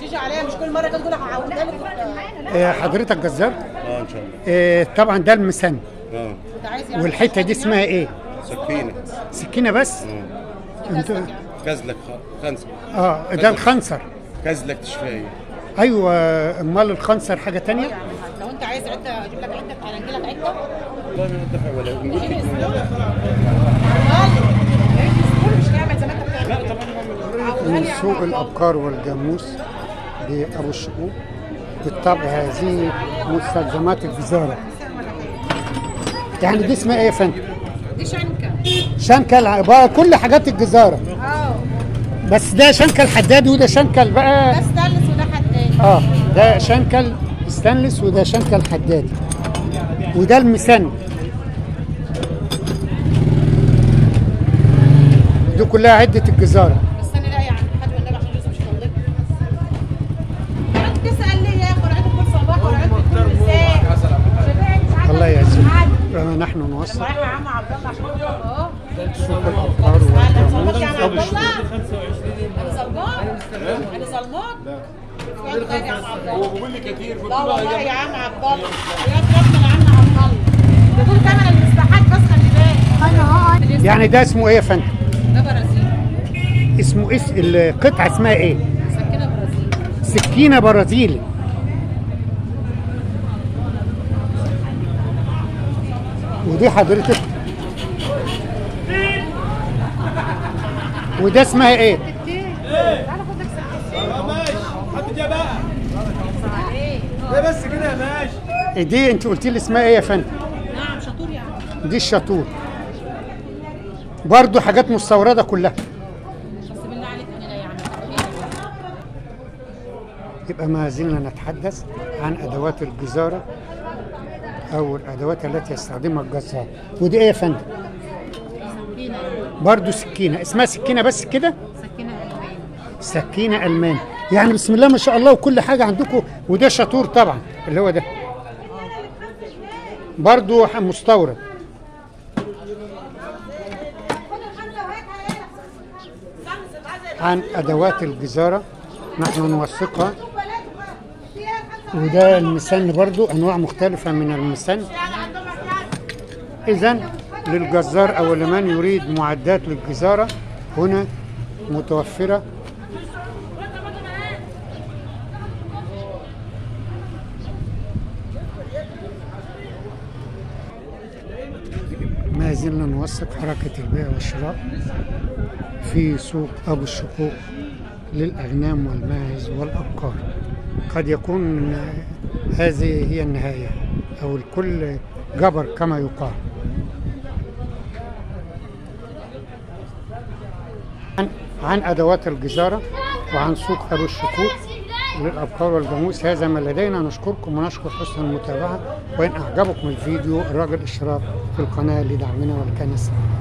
تيجي عليها مش كل مره كده تقول هعودها لك آه، حضرتك جزار اه ان شاء الله آه، طبعا ده المسن اه انت عايز يعني والحته دي اسمها ايه سكينه سكينه بس اه انتوا كزلك خ- خنزر اه ده الخنصر كزلك تشفايه ايوه امال الخنصر حاجه تانية لو انت عايز عده اجيب لك عده هنجي لك عده والله ما ندفع ولا نقول تجيب لك اسبوع مش نعمل زي ما انت بتعمل لا طبعا من سوق الابقار والجاموس بابو الشقوق بالطبع هذه مستلزمات الجزاره يعني دي اسمها ايه يا فندم؟ دي شنكه شنكل بقى كل حاجات الجزاره اه بس ده شنكل حداد وده شنكل بقى ده ستانلس وده حداد اه ده شنكل ستانلس وده شنكل حداد وده المسن دي كلها عدة الجزارة بس انا لا يعني حد والنبي عشان لسه مش طالب انت تسال ليه يا اخي رعيتك كل صباح ورعيتك كل مساء الله يعزك آه، نحن نوصل رايحه يا عم عبد الله عشان خاطر اه سوق الأبقار والجاموس يا عم أبو عبد الشقوق الله انا ظلمان انا ظلمان سؤال تاني يا عم عبد الله هو بيقول لي كتير لا والله يا عم عبد الله يا ربنا يا عم عبد الله ده دول ثمن المساحات بس خلي بالك انا اه يعني ده اسمه ايه يا فندم؟ ده برازيل اسمه اس القطعة اسمها ايه؟ سكينه برازيل سكينة برازيلي ودي حضرتك وده اسمها ايه؟ تعالى خد لك سكينه ده بس كده يا باشا دي انت قلت لي اسمها ايه يا فندم؟ نعم شطور يا عم دي الشطور برضو حاجات مستوردة كلها بس بالله عليك انا لا يعني يبقى ما زلنا نتحدث عن ادوات الجزارة او الادوات التي يستخدمها الجزار ودي ايه يا فندم؟ سكينه برضو سكينة اسمها سكينة بس كده؟ سكينه الوان سكينة ألماني يعني بسم الله ما شاء الله وكل حاجة عندكم وده شطور طبعا اللي هو ده برضو ح- مستورد عن أدوات الجزارة نحن نوثقها وده المسن برضو أنواع مختلفة من المسن إذا للجزار أو لمن يريد معدات للجزارة هنا متوفرة ما زلنا نوثق حركة البيع والشراء في سوق أبو الشقوق للأغنام والماعز والأبقار قد يكون هذه هي النهاية أو الكل جبر كما يقال عن, عن أدوات الجزارة وعن سوق أبو الشقوق للأبقار والجاموس هذا ما لدينا نشكركم ونشكر حسن المتابعة وإن أعجبكم الفيديو الراجل اشتراك في القناة لدعمنا ولكنسة